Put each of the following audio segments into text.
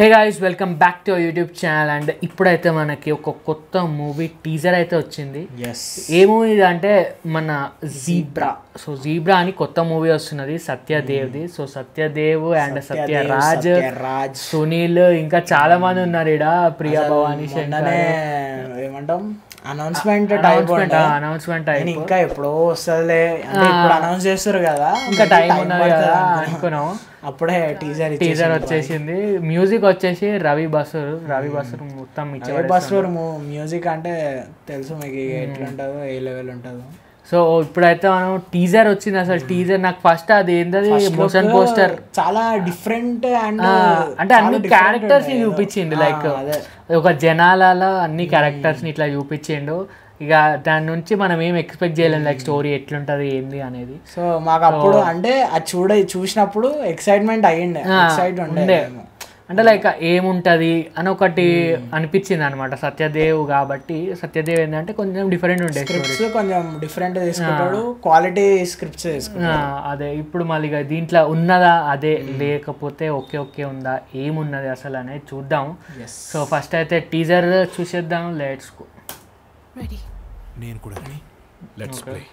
Hey guys welcome back to YouTube channel and ఇప్పుడైతే మనకి ఒక కొత్త మూవీ టీజర్ అయితే వచ్చింది ఎస్ ఏ మూవీ ఇది అంటే మన జీబ్రా సో జీబ్రా అని కొత్త మూవీ వస్తున్నది సత్యదేవ్ది సో సత్యదేవ్ అండ్ సత్యరాజ్ రాజ్ సునీల్ ఇంకా చాలా మంది ఉన్నారు ఇడ ప్రియా భవానీ మొన్ననే శంకర్ ఏమంటాం అనౌన్స్మెంట్ టైప్ అనౌన్స్మెంట్ అనౌన్స్మెంట్ నేను అయిపో ఇంకా ఎప్పుడో వస్తుందిలే అంటే ఇప్పుడు అనౌన్స్ చేస్తారు కదా ఇంకా maybe టైం time ఉన్నది పడుతుంది కదా అనుకున్నా. అనుకున్నాం అప్పుడే టీజర్ టీజర్ వచ్చేసింది మ్యూజిక్ వచ్చేసి రవి బసూర్ రవి బసూర్ మొత్తం ఇచ్చే బస్ మ్యూజిక్ అంటే తెలుసు మీకు ఇక ఎట్లా ఉంటుందో ఏ లెవెల్ ఉంటుందో సో ఇప్పుడైతే మనం టీజర్ వచ్చింది అసలు టీజర్ నాకు ఫస్ట్ అది ఏంటది మోషన్ పోస్టర్ చాలా డిఫరెంట్ అండ్ అంటే అన్ని క్యారెక్టర్స్ ని చూపించిండు లైక్ అదే ఒక జనాలలో అన్ని క్యారెక్టర్స్ ని ఇట్లా చూపించిండు ఇక దాని నుంచి మనం ఏం ఎక్స్పెక్ట్ చేయలేం లైక్ స్టోరీ ఎట్లుంటది ఏంది అనేది సో మాకు అప్పుడు అంటే అది చూడ చూసినప్పుడు ఎక్సైట్మెంట్ అయ్యిండే ఎక్సైట్ ఉండే ఉండే అంటే లైక్ ఏముంటది అని ఒకటి అనిపించింది అనమాట సత్యదేవ్ కాబట్టి సత్యదేవ్ ఏంటంటే కొంచెం డిఫరెంట్ ఉండే స్టోరీ స్క్రిప్ట్స్ కొంచెం డిఫరెంట్ తీసుకుంటాడు క్వాలిటీ స్క్రిప్ట్స్ తీసుకుంటాడు అదే ఇప్పుడు మళ్ళీ ఇక దీంట్లో ఉన్నదా అదే లేకపోతే ఓకే ఓకే ఉందా ఏమున్నది అసలు అనేది చూద్దాం ఎస్ సో ఫస్ట్ అయితే టీజర్ చూసేద్దాం లెట్స్ నేను కూడా లెట్స్ ప్లే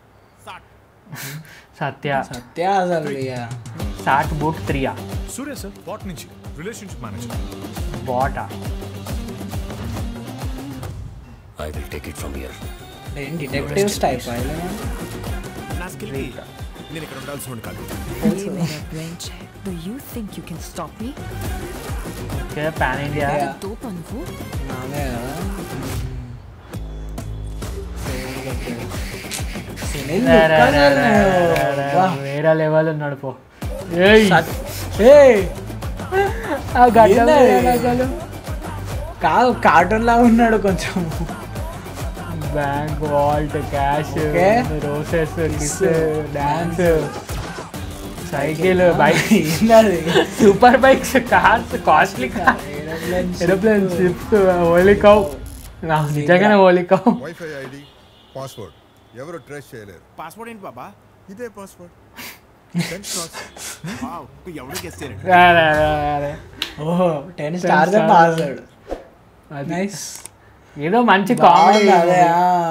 సత్య సత్య అసలు ఇక సాట్ బూట్ త్రియా సూర్య సార్ వాట్ నుంచి రిలేషన్షిప్ మేనేజర్ బాటా I will take it from here. ఏం డిటెక్టివ్స్ టైప్ నా స్కిల్ కి నేను ఇక్కడ ఉండాల్సిన వాడిని కాదు Hey, मेरा brain check. Do you think you can stop me? Okay pan India Yeah. Dope అనుకో నానే కదా సునీల్ వా. వేరే లెవెల్ ఉన్నాడు పో ఏయ్ ఏయ్, ఆ గడ్డం ఏంది? వేరే అసలు కాదు కార్టూన్ లా ఉన్నాడు కొంచెం bank vault cash Okay. Roses kiss dance cycle bike ఏందది super bikes cars costly car aeroplane ships holy cow నిజంగానే ఓలికౌ వైఫై ఐడి పాస్వర్డ్ ఎవరు ట్రేస్ చేయలేరు పాస్వర్డ్ ఏంటి బాబా ఇదే పాస్వర్డ్ వావ్ ఎవడు గెస్ చేయలేడు ఓహో టెన్ స్టార్స్ పాస్వర్డ్ నైస్ ఏదో మంచి కామెడీ అదే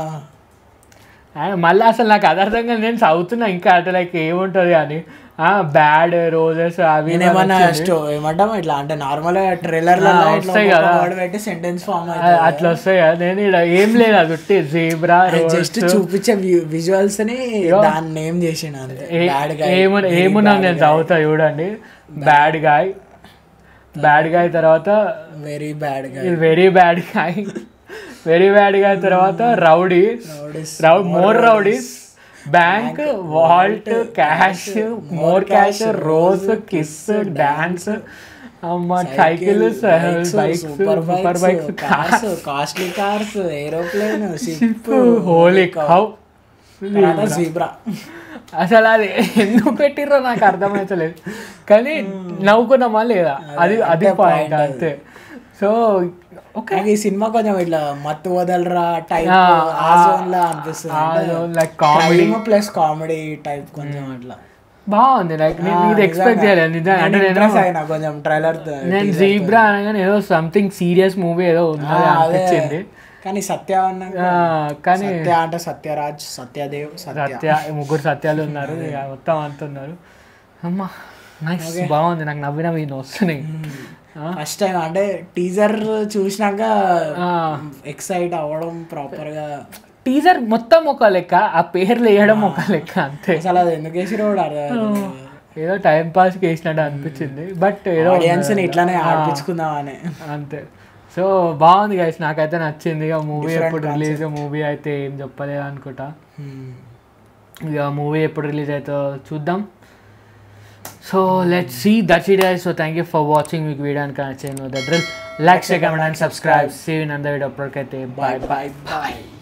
ఆ. మళ్ళీ అసలు నాకు అది అర్థం కాదు నేను చదువుతున్నా ఇంకా అంటే లైక్ ఏముంటది అని బ్యాడ్ రోజెస్ అవి ఇవి నేనేమన్నా అని వచ్చింది. స్టో ఏమంటాం ఇట్లా అంటే నార్మల్ గా ట్రైలర్ లో ఆ, ఇట్లా వస్తాయి ఒక్కొక్క కదా. word పెట్టి సెంటెన్స్ ఫామ్ ఆ, అట్లా వస్తాయి కదా నేను ఇక్కడ ఏం లేదు అది ఉట్టి జీబ్రా జస్ట్ చూపించే విజువల్స్ ని ఇగో. దాన్ని నేమ్ చేసిన అంతే బ్యాడ్ గా ఏమున్నా ఏమున్నా నేను చదువుతా చూడండి బ్యాడ్ గాయ్ బ్యాడ్ గాయ్ తర్వాత వెరీ బ్యాడ్ గా ఇది very bad guy very bad guy తర్వాత రౌడీ రౌ more rowdies bank vault cash more cash rose kiss dance అమ్మ cycle bikes super super bikes cars costly cars aeroplane ship holy cow zebra అసలు అది ఎందుకు పెట్టిర్రో నాకు అర్థమైతలేదు కానీ నవ్వుకున్నామా లేదా అది అది అంతే పాయింట్ point అంతే సో ఓకే నాకు ఈ సినిమా కొంచెం ఇట్లా మత్తు వదలరా టైప్ ఆ, ఆ ఆ, జోన్ లా అనిపిస్తుంది ఆ అంటే zone like comedy. crime plus comedy type కొంచెం అట్లా బాగుంది లైక్ నేను ఇది ఎక్స్పెక్ట్ చేయలేదు నిజంగా అంటే నేను ఇంప్రెస్ అయినా కొంచెం ట్రైలర్ నేను జీబ్రా అనగానే ఏదో సంథింగ్ సీరియస్ మూవీ ఏదో ఉన్నది అనిపించింది కానీ సత్య అన్నాక ఆ, కానీ సత్య అంటే సత్యరాజ్ సత్యదేవ్ సత్య సత్య ముగ్గురు సత్యాలు ఉన్నారు ఇక మొత్తం అంత ఉన్నారు అమ్మా నైస్ బాగుంది నాకు నవ్వి నవ్వి వస్తున్నాయి ఆ, ఫస్ట్ టైం అంటే టీజర్ చూసినాక ఆ. ఎక్సైట్ అవ్వడం ప్రాపర్ గా టీజర్ మొత్తం ఒక లెక్క ఆ పేర్లు వేయడం ఒక లెక్క అంతే అసలు అది ఎందుకు వేసిరో కూడా అర్థం ఏదో టైం పాస్ వేసినట్టు అనిపించింది బట్ ఏదో ఆడియన్స్ ని ఉంది. ఇట్లానే ఆ, ఆడిపించుకుందామని అంతే సో బాగుంది గైస్ నాకైతే నచ్చింది ఇక మూవీ Different ఎప్పుడు రిలీజ్ మూవీ అయితే ఏం చెప్పలేదు అనుకుంటా ఇక మూవీ ఎప్పుడు రిలీజ్ అవుతుందో చూద్దాం so let see that's it so thank you for watching మీకు వీడియో అని నచ్చింది the drill like share comment and subscribe see in అంద వీడియో అప్పటికైతే బాయ్ బాయ్ బాయ్